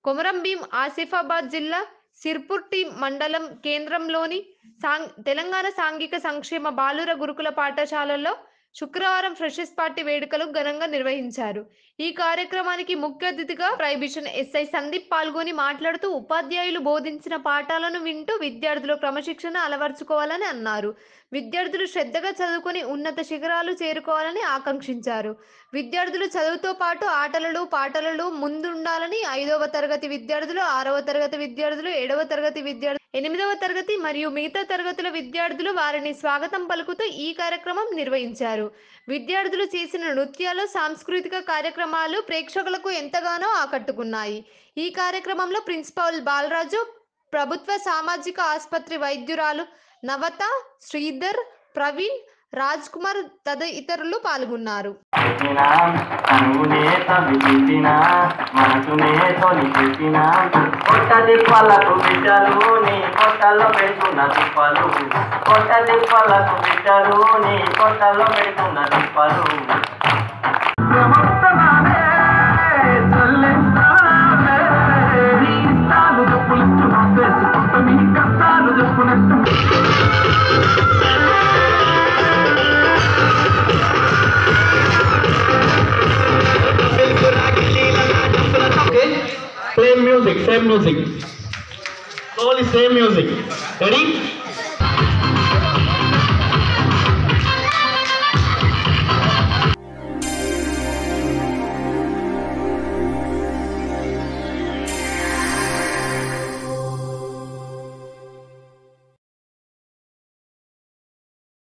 కొమరంభీం ఆసిఫాబాద్ జిల్లా సిర్పుర్టి మండలం కేంద్రంలోని సాంగ్ తెలంగాణ సాంఘిక సంక్షేమ బాలుర గురుకుల పాఠశాలలో శుక్రవారం ఫ్రెషర్స్ పార్టీ వేడుకలు ఘనంగా నిర్వహించారు ఈ కార్యక్రమానికి ముఖ్య అతిథిగా ప్రైబిషన్ ఎస్ఐ సందీప్ పాల్గొని మాట్లాడుతూ ఉపాధ్యాయులు బోధించిన పాఠాలను వింటూ విద్యార్థులు క్రమశిక్షణ అలవర్చుకోవాలని అన్నారు విద్యార్థులు శ్రద్ధగా చదువుకొని ఉన్నత శిఖరాలు చేరుకోవాలని ఆకాంక్షించారు విద్యార్థులు చదువుతో పాటు ఆటలలో పాటలలో ముందుండాలని ఐదవ తరగతి విద్యార్థులు ఆరవ తరగతి విద్యార్థులు ఏడవ తరగతి విద్యార్థులు ఎనిమిదవ తరగతి మరియు మిగతా తరగతుల విద్యార్థులు వారిని స్వాగతం పలుకుతూ ఈ కార్యక్రమం నిర్వహించారు విద్యార్థులు చేసిన నృత్యాలు సాంస్కృతిక కార్యక్రమాలు ప్రేక్షకులకు ఎంతగానో ఆకట్టుకున్నాయి ఈ కార్యక్రమంలో ప్రిన్సిపాల్ బాలరాజు ప్రభుత్వ సామాజిక ఆసుపత్రి వైద్యురాలు నవత శ్రీధర్ ప్రవీణ్ రాజ్ కుమార్ తదితరులు పాల్గొన్నారు పెట్టిన కనువునే తవి పెట్టిన మనసునే తొలి పెట్టిన కొట్ట దిప్పలకు బిడ్డలు నీ కొట్టలో పెడుతున్న దిప్పలు కొట్ట దిప్పలకు బిడ్డలు నీ కొట్టలో పెడుతున్న దిప్పలు Okay? Same music, same music. Slowly, same music. Ready?